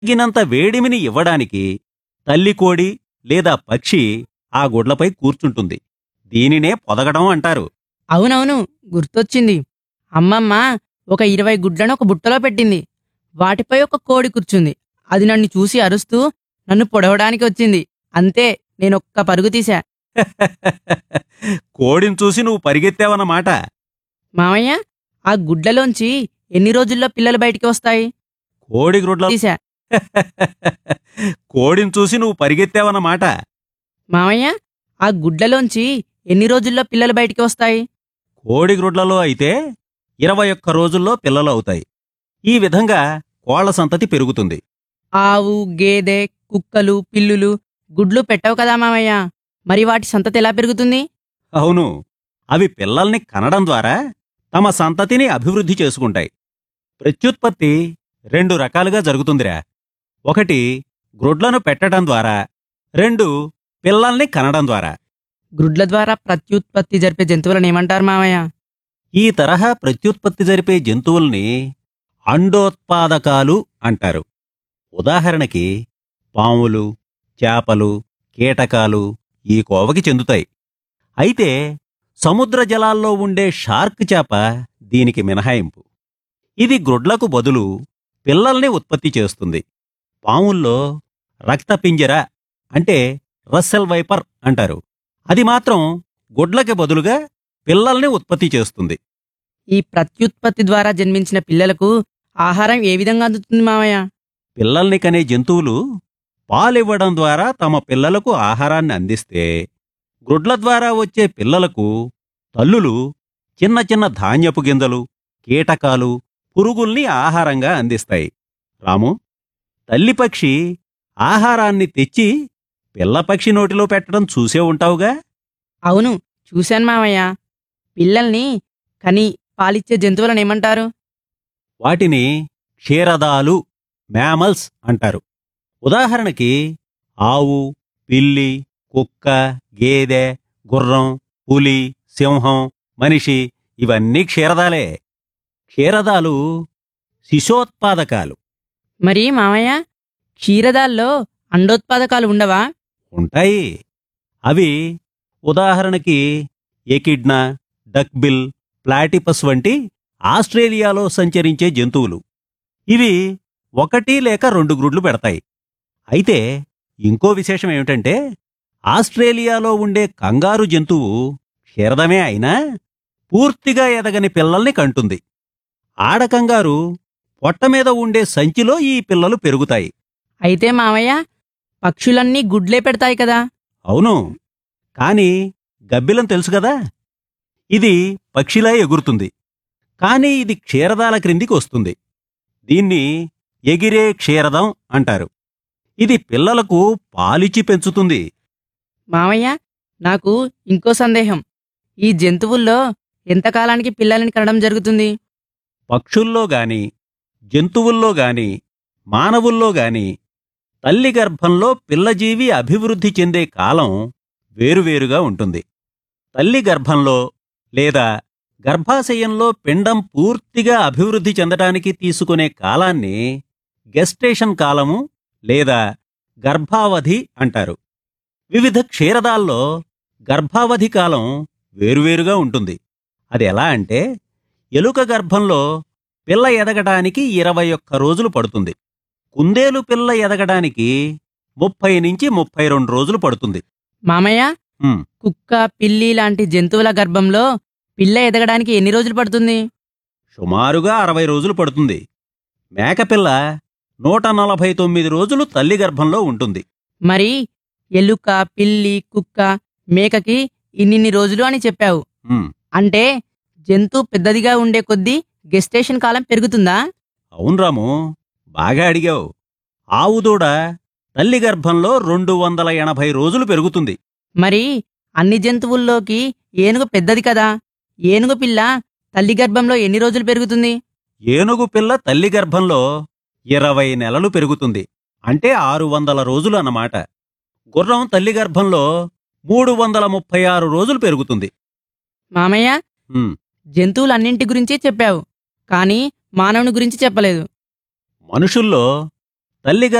తగినంత వేడిమిని ఇవ్వడానికి తల్లి కోడి లేదా పక్షి ఆ గుడ్లపై కూర్చుంటుంది దీనినే పొదగడం అంటారు అవునవును గుర్తొచ్చింది అమ్మమ్మ ఒక ఇరవై గుడ్లను ఒక బుట్టలో పెట్టింది వాటిపై ఒక కోడి కూర్చుంది అది నన్ను చూసి అరుస్తూ నన్ను పొడవడానికి వచ్చింది అంతే నేనొక్క పరుగు తీశా కోడిని చూసి నువ్వు పరిగెత్తావన్నమాట మామయ్య ఆ గుడ్లలోంచి ఎన్ని రోజుల్లో పిల్లలు బయటికి వస్తాయి కోడి గ్రుడ్ల తీశా కోడిని చూసి నువ్వు పరిగెత్తావన్నమాట మామయ్య ఆ గుడ్లలోంచి ఎన్ని రోజుల్లో పిల్లలు బయటికి వస్తాయి కోడి గ్రుడ్లలో అయితే ఇరవై ఒక్క రోజుల్లో పిల్లలు అవుతాయి ఈ విధంగా కోళ్ల సంతతి పెరుగుతుంది ఆవు గేదె కుక్కలు పిల్లులు గుడ్లు పెట్టవు కదా మామయ్య మరి వాటి సంతతి ఎలా పెరుగుతుంది అవును అవి పిల్లల్ని కనడం ద్వారా తమ సంతతిని అభివృద్ధి చేసుకుంటాయి ప్రత్యుత్పత్తి రెండు రకాలుగా జరుగుతుందిరా ఒకటి గ్రుడ్లను పెట్టడం ద్వారా రెండు పిల్లల్ని కనడం ద్వారా గుడ్ల ద్వారా ప్రత్యుత్పత్తి జరిపే జంతువులను ఏమంటారు మామయ్య ఈ తరహా ప్రత్యుత్పత్తి జరిపే జంతువుల్ని అండోత్పాదకాలు అంటారు ఉదాహరణకి పాములు చేపలు కీటకాలు ఈ కోవకి చెందుతాయి అయితే సముద్ర జలాల్లో ఉండే షార్క్ చేప దీనికి మినహాయింపు ఇది గ్రుడ్లకు బదులు పిల్లల్ని ఉత్పత్తి చేస్తుంది పాముల్లో రక్తపింజర అంటే రస్సెల్ వైపర్ అంటారు అది మాత్రం గుడ్లకి బదులుగా పిల్లల్ని ఉత్పత్తి చేస్తుంది ఈ ప్రత్యుత్పత్తి ద్వారా జన్మించిన పిల్లలకు ఆహారం ఏ విధంగా అందుతుంది మామయ్య పిల్లల్ని కనే జంతువులు పాలివ్వడం ద్వారా తమ పిల్లలకు ఆహారాన్ని అందిస్తే గ్రుడ్ల ద్వారా వచ్చే పిల్లలకు తల్లులు చిన్న చిన్న ధాన్యపు గింజలు కీటకాలు పురుగుల్ని ఆహారంగా అందిస్తాయి రాము తల్లిపక్షి ఆహారాన్ని తెచ్చి పిల్లపక్షి నోటిలో పెట్టడం చూసే ఉంటావుగా అవును చూశాను మామయ్య పిల్లల్ని కని పాలిచ్చే జంతువులను ఏమంటారు వాటిని క్షీరదాలు మ్యామల్స్ అంటారు ఉదాహరణకి ఆవు పిల్లి కుక్క గేదె గుర్రం పులి సింహం మనిషి ఇవన్నీ క్షీరదాలే క్షీరదాలు శిశోత్పాదకాలు మరి మామయ్య క్షీరదాల్లో అండోత్పాదకాలు ఉండవా ఉంటాయి అవి ఉదాహరణకి ఎకిడ్నా డక్బిల్ ప్లాటిపస్ వంటి ఆస్ట్రేలియాలో సంచరించే జంతువులు ఇవి ఒకటి లేక రెండు గ్రుడ్లు పెడతాయి అయితే ఇంకో విశేషం ఏమిటంటే ఆస్ట్రేలియాలో ఉండే కంగారు జంతువు క్షీరదమే అయినా పూర్తిగా ఎదగని పిల్లల్ని కంటుంది ఆడ కంగారు పొట్ట మీద ఉండే సంచిలో ఈ పిల్లలు పెరుగుతాయి అయితే మామయ్య పక్షులన్నీ గుడ్లే పెడతాయి కదా అవును కాని గబ్బిలం తెలుసు కదా ఇది పక్షిలా ఎగురుతుంది కానీ ఇది క్షీరదాల క్రిందికి వస్తుంది దీన్ని ఎగిరే క్షీరదం అంటారు ఇది పిల్లలకు పాలిచ్చి పెంచుతుంది మామయ్య నాకు ఇంకో సందేహం ఈ జంతువుల్లో ఎంతకాలానికి పిల్లల్ని కనడం జరుగుతుంది పక్షుల్లో గాని జంతువుల్లో గాని మానవుల్లో గాని తల్లి గర్భంలో పిల్లజీవి అభివృద్ధి చెందే కాలం వేరువేరుగా ఉంటుంది తల్లి గర్భంలో లేదా గర్భాశయంలో పిండం పూర్తిగా అభివృద్ధి చెందటానికి తీసుకునే కాలాన్ని గెస్టేషన్ కాలము లేదా గర్భావధి అంటారు వివిధ క్షీరదాల్లో గర్భావధి కాలం వేరువేరుగా ఉంటుంది అది ఎలా అంటే ఎలుక గర్భంలో పిల్ల ఎదగడానికి ఇరవై ఒక్క రోజులు పడుతుంది కుందేలు పిల్ల ఎదగడానికి ముప్పై నుంచి ముప్పై రెండు రోజులు పడుతుంది మామయ్య ఉమ్, కుక్క పిల్లి లాంటి జంతువుల గర్భంలో పిల్ల ఎదగడానికి ఎన్ని రోజులు పడుతుంది సుమారుగా అరవై రోజులు పడుతుంది మేకపిల్ల నూట నలభై తొమ్మిది రోజులు తల్లి గర్భంలో ఉంటుంది మరి ఎలుక పిల్లి కుక్క మేకకి ఇన్నిన్ని రోజులు అని చెప్పావు ఉమ్, అంటే జంతువు పెద్దదిగా ఉండే కొద్దీ గెస్టేషన్ కాలం పెరుగుతుందా అవును రాము బాగా అడిగావు ఆవు దూడ తల్లి గర్భంలో రెండు వందల ఎనభై రోజులు పెరుగుతుంది మరి అన్ని జంతువుల్లోకి ఏనుగు పెద్దది కదా ఏనుగు పిల్ల తల్లి గర్భంలో ఎన్ని రోజులు పెరుగుతుంది ఏనుగు పిల్ల తల్లి గర్భంలో ఇరవై నెలలు పెరుగుతుంది అంటే ఆరు వందల రోజులు అన్నమాట గుర్రం తల్లి గర్భంలో మూడు వందల ముప్పై ఆరు రోజులు పెరుగుతుంది మామయ్య ఉమ్, జంతువులన్నింటి గురించి చెప్పావు కానీ మానవుని గురించి చెప్పలేదు మనుషుల్లో తల్లిగా